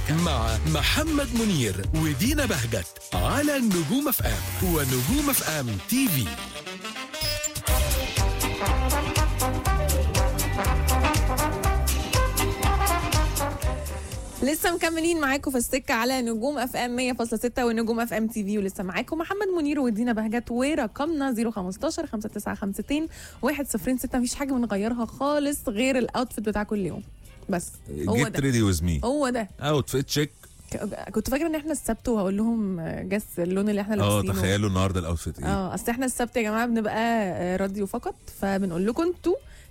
مع محمد منير ودينا بهجت على نجوم اف ام ونجوم اف ام تي في لسه مكملين معاكم في السكه على نجوم اف ام 100.6 ونجوم اف ام تي في ولسه معاكم محمد منير ودينا بهجت ورقمنا 015 5952 106 مفيش حاجه بنغيرها خالص غير الاوتفيت بتاع كل يوم بس هو جيت ده ريدي ويز مي هو ده اوتفيت تشيك ك- كنت فاكره ان احنا السبت وهقول لهم جس اللون اللي احنا اه لابسينه تخيلوا النهارده الاوتفيت ايه اه اصل احنا السبت يا جماعه بنبقى آه، راديو فقط فبنقول لكم انتوا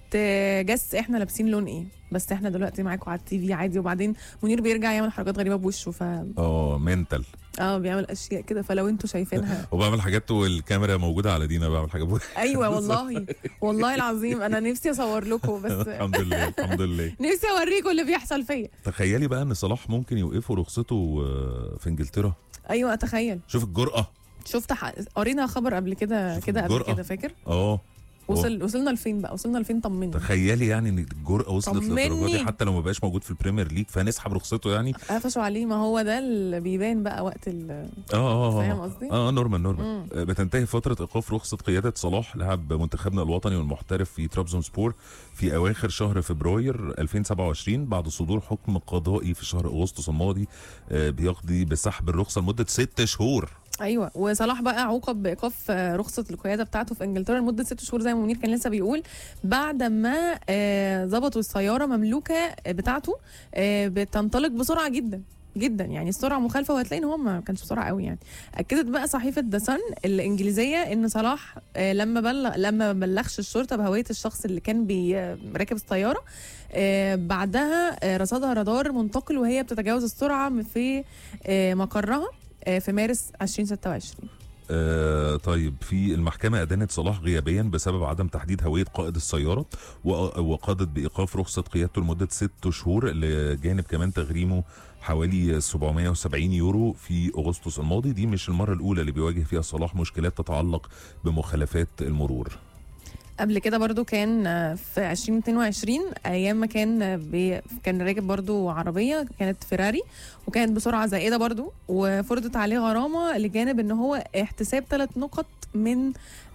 تجس احنا لابسين لون ايه بس احنا دلوقتي معاكم على التي في عادي وبعدين منير بيرجع يعمل حركات غريبه بوشه ف اه منتال اه بيعمل اشياء كده فلو انتوا شايفينها وبعمل حاجات والكاميرا موجوده على دينا بعمل حاجات ايوه والله والله العظيم انا نفسي اصور لكم بس الحمد لله الحمد لله نفسي اوريكم اللي بيحصل فيا تخيلي بقى ان صلاح ممكن يوقفوا رخصته آه، في انجلترا ايوه اتخيل شوف الجرأة شفت ح... قرينا خبر قبل كده شوف كده قبل الجرأة. كده فاكر اه وصل وصلنا لفين بقى وصلنا لفين طمني تخيلي يعني ان الجرأة وصلت طمني. للدرجه دي حتى لو ما بقاش موجود في البريمير ليج فنسحب رخصته يعني قفشوا عليه ما هو ده اللي بيبان بقى وقت ال اه اه فاهم اه قصدي؟ اه نورمال نورمال آه، بتنتهي فترة إيقاف رخصة قيادة صلاح لاعب منتخبنا الوطني والمحترف في ترابزون سبور في أواخر شهر فبراير 2027 بعد صدور حكم قضائي في شهر أغسطس الماضي آه، بيقضي بسحب الرخصة لمدة ست شهور ايوه وصلاح بقى عوقب بايقاف آه، رخصه القياده بتاعته في انجلترا لمده ست شهور زي ما منير كان لسه بيقول بعد ما آه، ظبطوا السياره مملوكه آه، بتاعته آه، بتنطلق بسرعه جدا جدا يعني السرعه مخالفه وهتلاقي ان هو ما كانش بسرعه قوي يعني اكدت بقى صحيفه ذا سن الانجليزيه ان صلاح آه، لما بلغ لما ما بلغش الشرطه بهويه الشخص اللي كان بي- آه، راكب السياره آه، بعدها آه، رصدها رادار منتقل وهي بتتجاوز السرعه في آه، مقرها آه، في مارس 2026 آه طيب في المحكمة أدانت صلاح غيابيا بسبب عدم تحديد هوية قائد السيارة و- وقضت بإيقاف رخصة قيادته لمدة ست شهور لجانب كمان تغريمه حوالي 770 يورو في أغسطس الماضي دي مش المرة الأولى اللي بيواجه فيها صلاح مشكلات تتعلق بمخالفات المرور قبل كده برضو كان آه، في 2022 ايام ما كان آه، بي كان راكب برضو عربيه كانت فيراري وكانت بسرعه زائده برضو وفرضت عليه غرامه لجانب ان هو احتساب ثلاث نقط من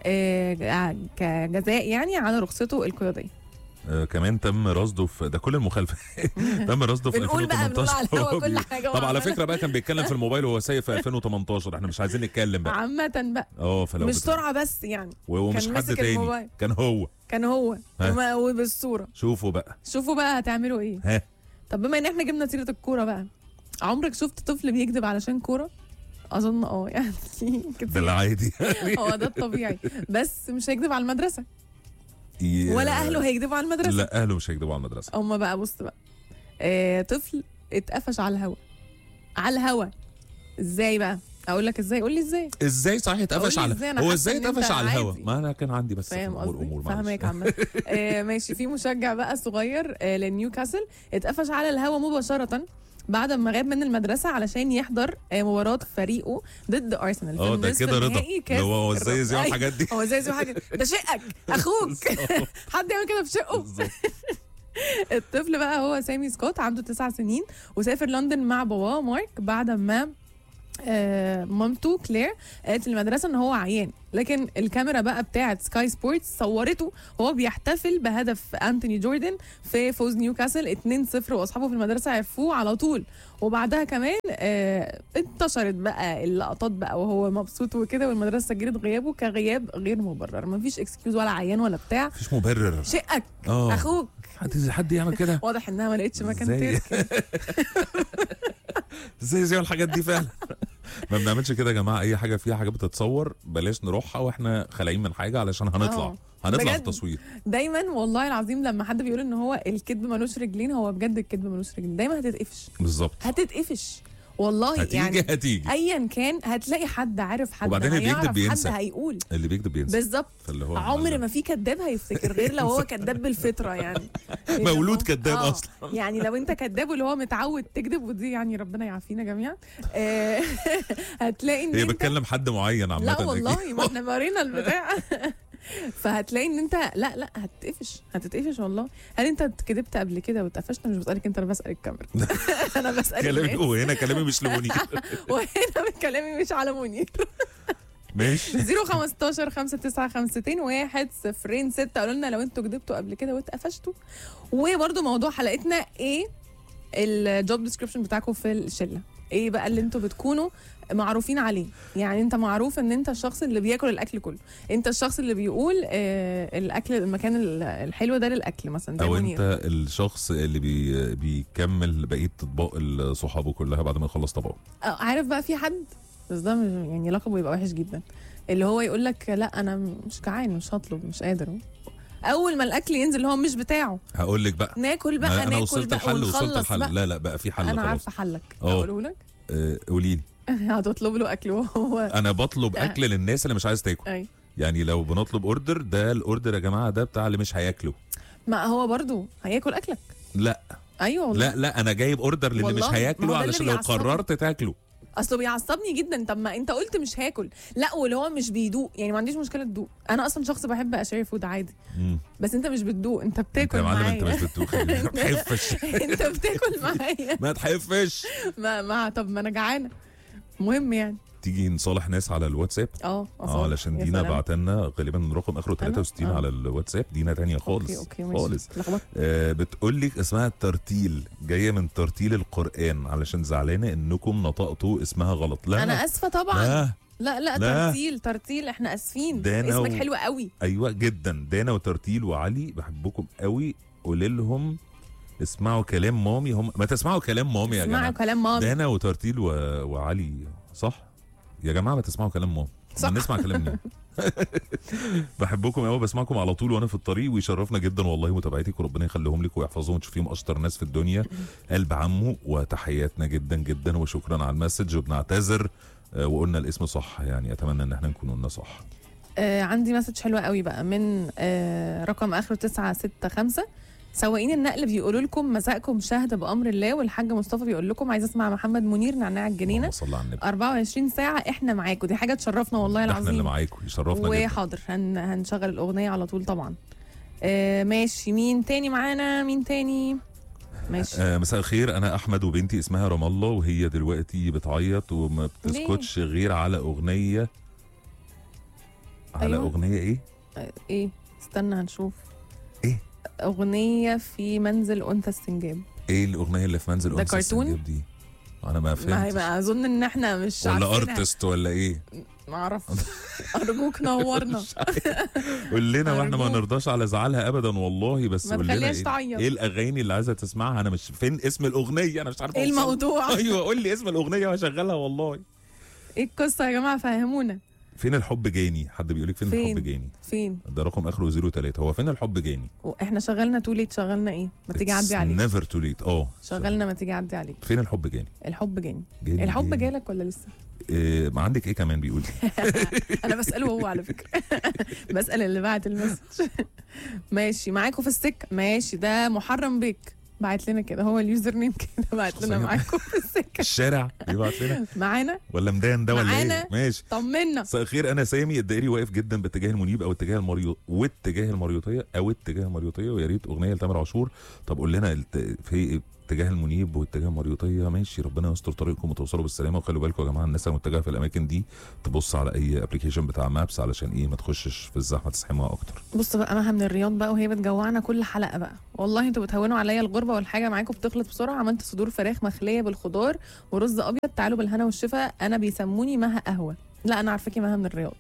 آه، كجزاء يعني على رخصته القياديه آه كمان تم رصده في ده كل المخالفات تم رصده في بنقول بقى بنقول على 2018 الهوا كل حاجه طب على وعمالة. فكرة بقى كان بيتكلم في الموبايل وهو سايق في 2018 احنا مش عايزين نتكلم بقى عامه بقى اه فلو مش بت- سرعه بس يعني ومش كان حد ماسك تاني الموبايل. كان هو كان هو ها. وما- وبالصوره شوفوا بقى شوفوا بقى هتعملوا ايه ها طب بما ان احنا جبنا سيره الكوره بقى عمرك شفت طفل بيكذب علشان كوره اظن اه يعني ده كتير العادي هو ده الطبيعي بس مش هيكذب على المدرسه ي- ولا اهله هيكذبوا على المدرسه لا اهله مش هيكذبوا على المدرسه هما بقى بص بقى آه طفل اتقفش على الهوا على الهوا ازاي بقى اقول لك ازاي قول لي ازاي ازاي صحيح اتقفش قولي على إزاي؟ أنا هو حاسة ازاي إن اتقفش أنت على الهوا عادي. ما انا كان عندي بس فاهم في الأمور قصدي أمور، معلش. فاهمك عامة آه ماشي في مشجع بقى صغير آه لنيوكاسل اتقفش على الهوا مباشرة بعد ما غاب من المدرسة علشان يحضر آه مباراة فريقه ضد ارسنال في اه ده النصف كده رضا النهائي اللي كاس هو هو ازاي الرابطة. يذيع أيوة. الحاجات دي هو ازاي يذيع حاجة ده شقك اخوك حد يعمل كده في شقه بالظبط. الطفل بقى هو سامي سكوت عنده تسع سنين وسافر لندن مع باباه مارك بعد ما آه، مامته كلير قالت للمدرسه ان هو عيان لكن الكاميرا بقى بتاعت سكاي سبورتس صورته وهو بيحتفل بهدف انتوني جوردن في فوز نيوكاسل 2-0 واصحابه في المدرسه عرفوه على طول وبعدها كمان آه انتشرت بقى اللقطات بقى وهو مبسوط وكده والمدرسه سجلت غيابه كغياب غير مبرر مفيش اكسكيوز ولا عيان ولا بتاع مفيش مبرر شقك اه اخوك حد حد يعمل كده واضح انها ما لقيتش مكان إزاي؟ تركن ازاي يذيعوا الحاجات دي فعلا ما بنعملش كده يا جماعه اي حاجه فيها حاجه بتتصور بلاش نروحها واحنا خالعين من حاجه علشان هنطلع آه. هنطلع في بجد. التصوير دايما والله العظيم لما حد بيقول ان هو الكذب ملوش رجلين هو بجد الكذب ملوش رجلين دايما هتتقفش بالظبط هتتقفش والله هتيجي يعني هتيجي ايا كان هتلاقي حد عارف حد وبعدين اللي هيعرف بيكذب بينسى. حد هيقول اللي بيكذب بينسى بالظبط فاللي هو عمر ما في كذاب هيفتكر غير لو هو كذاب بالفطره يعني مولود كذاب آه. أصلاً. يعني لو انت كذاب واللي هو متعود تكذب ودي يعني ربنا يعافينا جميعا آه، هتلاقي ان هي انت بتكلم حد معين عامه لا أكيد. والله ما احنا قرينا البتاع فهتلاقي ان انت لا لا هتتقفش هتتقفش والله هل انت كدبت قبل كده واتقفشت مش بسالك انت انا بسال الكاميرا انا بسال كلامي الناس. وهنا كلامي مش لمنير وهنا كلامي مش على منير ماشي 015 5952 1 0 6 قالوا لنا لو انتوا كدبتوا قبل كده واتقفشتوا وبرده موضوع حلقتنا ايه الجوب ديسكريبشن بتاعكم في الشله ايه بقى اللي انتوا بتكونوا معروفين عليه يعني انت معروف ان انت الشخص اللي بياكل الاكل كله انت الشخص اللي بيقول آه الاكل المكان ال- الحلو ده للاكل مثلا زي او منير. انت الشخص اللي بي بيكمل بقيه اطباق صحابه كلها بعد ما يخلص طبقه آه، عارف بقى في حد بس ده مش- يعني لقبه يبقى وحش جدا اللي هو يقول لك لا انا مش جعان مش هطلب مش قادر اول ما الاكل ينزل اللي هو مش بتاعه هقول لك بقى ناكل ما بقى انا ناكل وصلت بقى الحل وصلت ونخلص الحل بقى. لا لا بقى في حل انا خلاص عارفه حلك اه. اقوله لك آه، قولي لي هتطلب له اكل وهو انا بطلب آه. اكل للناس اللي مش عايز تاكل اي يعني لو بنطلب اوردر ده الاوردر يا جماعه ده بتاع اللي مش هياكله ما هو برضو هياكل اكلك لا ايوه والله لا لا انا جايب اوردر للي والله، مش ما هو هياكله ده اللي علشان لو بيعصبني. قررت تاكله اصله بيعصبني جدا طب ما انت قلت مش هاكل لا واللي هو مش بيدوق يعني ما عنديش مشكله تدوق انا اصلا شخص بحب اشاري فود عادي مم. بس انت مش بتدوق انت انت بتاكل يا معلم انت معايا مش بتدوخ ما تحفش انت بتاكل معايا ما تحفش ما ما طب ما انا جعانه مهم يعني تيجي نصالح ناس على الواتساب اه اه علشان يا دينا سلام. بعت لنا غالبا رقم اخره 63 آه. على الواتساب دينا تانية خالص اوكي اوكي ماشي خالص لخبطت آه بتقول لك اسمها الترتيل جايه من ترتيل القران علشان زعلانه انكم نطقتوا اسمها غلط لا انا اسفه طبعا لا لا لا, لا. ترتيل ترتيل احنا اسفين ده أنا اسمك و- حلو قوي ايوه جدا دانا وترتيل وعلي بحبكم قوي قولي لهم اسمعوا كلام مامي هم ما تسمعوا كلام مامي يا اسمعوا جماعه كلام مامي دانا وترتيل و... وعلي صح يا جماعه ما تسمعوا كلام ماما صح. ما نسمع كلام مين بحبكم قوي بسمعكم على طول وانا في الطريق ويشرفنا جدا والله متابعتك وربنا يخليهم لك ويحفظهم وتشوفيهم اشطر ناس في الدنيا قلب عمو وتحياتنا جدا جدا وشكرا على المسج وبنعتذر آه، وقلنا الاسم صح يعني اتمنى ان احنا نكون قلنا صح آه عندي مسج حلوه قوي بقى من آه رقم اخره 965 سواقين النقل بيقولوا لكم مساءكم شهد بامر الله والحاج مصطفى بيقول لكم عايز اسمع محمد منير نعناع الجنينه اللهم صل على النبي 24 ساعه احنا معاكم دي حاجه تشرفنا والله ده احنا اللي العظيم معاكم يشرفنا جدا وحاضر هن هنشغل الاغنيه على طول طبعا آه ماشي مين تاني معانا مين تاني ماشي آه مساء الخير انا احمد وبنتي اسمها رام الله وهي دلوقتي بتعيط وما بتسكتش غير على اغنيه على أيوة. اغنيه ايه آه ايه استنى هنشوف إيه؟ اغنيه في منزل انثى السنجاب ايه الاغنيه اللي في منزل ده أنثى كرتون؟ السنجاب دي انا ما ما فهمتش هيبقى اظن ان احنا مش ولا عارفينها. ارتست ولا ايه ما اعرفش ارجوك نورنا قول لنا واحنا ما أرجوك. نرضاش على زعلها ابدا والله بس ما قول لنا تخليهاش إيه, تعيط. ايه الاغاني اللي عايزه تسمعها انا مش فين اسم الاغنيه انا مش عارف ايه أوصل. الموضوع ايوه قول لي اسم الاغنيه واشغلها والله ايه القصه يا جماعه فهمونا فين الحب جاني حد بيقول لك فين, فين؟ الحب جاني فين ده رقم اخره 03 هو فين الحب جاني احنا شغلنا توليت شغلنا ايه ما تيجي عدي عليك نيفر تو ليت اه شغلنا ما تيجي عدي عليك فين الحب جاني الحب جاني جاني الحب جاني. جالك ولا لسه إيه ما عندك ايه كمان بيقول انا بساله هو على فكره بسال اللي بعت المسج ماشي معاكم في السكه ماشي ده محرم بيك بعت لنا كده هو اليوزر نيم كده بعت لنا صحيح. معاكم في السكه الشارع بيبعت لنا معانا ولا مدان ده ولا معانا. ايه ماشي طمنا مساء الخير انا سامي الدائري واقف جدا باتجاه المنيب او اتجاه المريو واتجاه المريوطيه او اتجاه المريوطيه ويا ريت اغنيه لتامر عاشور طب قول لنا الت... في اتجاه المنيب واتجاه المريوطيه ماشي ربنا يستر طريقكم وتوصلوا بالسلامه وخلوا بالكم يا جماعه الناس المتجهه في الاماكن دي تبص على اي ابلكيشن بتاع مابس علشان ايه ما تخشش في الزحمه تسحمها اكتر بص بقى مها من الرياض بقى وهي بتجوعنا كل حلقه بقى والله انتوا بتهونوا عليا الغربه والحاجه معاكم بتخلص بسرعه عملت صدور فراخ مخليه بالخضار ورز ابيض تعالوا بالهنا والشفا انا بيسموني مها قهوه لا انا عارفاكي مها من الرياض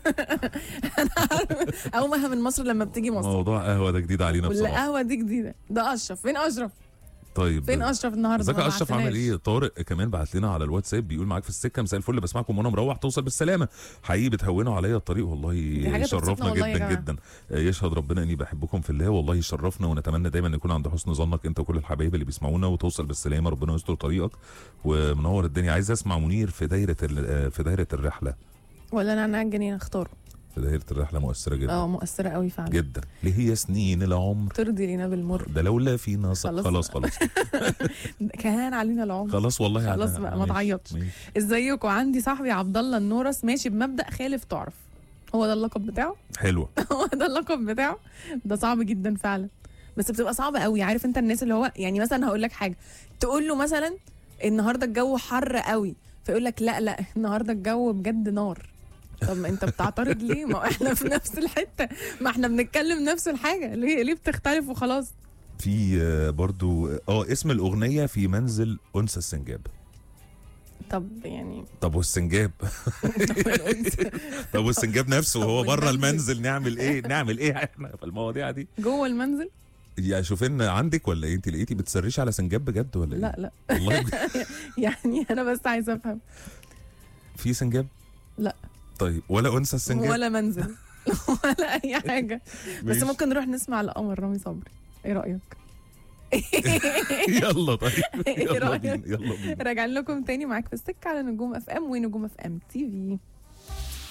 انا عارفه او مها من مصر لما بتيجي مصر موضوع قهوه ده جديد علينا ولا بصراحه قهوه دي جديده ده اشرف فين اشرف طيب فين اشرف النهارده ازيك ما يا اشرف عامل بعتناش. ايه طارق كمان بعت لنا على الواتساب بيقول معاك في السكه مساء الفل بسمعكم وانا مروح توصل بالسلامه حقيقي بتهونوا عليا الطريق والله حاجة تبسطنا يشرفنا والله يا جدا جماعة. جدا آه، يشهد ربنا اني بحبكم في الله والله يشرفنا ونتمنى دايما نكون عند حسن ظنك انت وكل الحبايب اللي بيسمعونا وتوصل بالسلامه ربنا يستر طريقك ومنور الدنيا عايز اسمع منير في دايره ال- آه، في دايره الرحله ولا انا انا الجنين اختاره في دايره الرحله مؤثره جدا اه مؤثره قوي فعلا جدا ليه هي سنين العمر ترضي لينا بالمر ده لولا في نصر خلاص خلاص خلاص كان علينا العمر خلاص والله خلاص أنا- بقى، ما ماشي، تعيطش. ماشي. ازيكم عندي صاحبي عبد الله النورس ماشي بمبدا خالف تعرف هو ده اللقب بتاعه حلوه هو ده اللقب بتاعه ده صعب جدا فعلا بس بتبقى صعبة قوي عارف انت الناس اللي هو يعني مثلا هقول لك حاجة تقول له مثلا النهارده الجو حر قوي فيقول لك لا لا النهارده الجو بجد نار طب ما انت بتعترض ليه ما احنا في نفس الحتة ما احنا بنتكلم نفس الحاجة ليه ليه بتختلف وخلاص في آه، برضو اه اسم الاغنيه في منزل انثى السنجاب طب يعني طب والسنجاب طب الأنثى طب والسنجاب نفسه طب وهو بره والمنزل؟ المنزل نعمل ايه نعمل ايه احنا في المواضيع دي جوه المنزل يا شوفين عندك ولا ايه انت لقيتي بتسرشي على سنجاب بجد ولا ايه لا لا والله بجد. يعني انا بس عايزه افهم في سنجاب لا. طيب ولا انثى السنجاب ولا منزل ولا اي حاجه بس ماشي. ممكن نروح نسمع القمر رامي صبري ايه رايك يلا طيب إيه يلا رأيك؟ بينا يلا بينا راجعين لكم تاني معاك في السكه على نجوم اف ام ونجوم اف ام تي في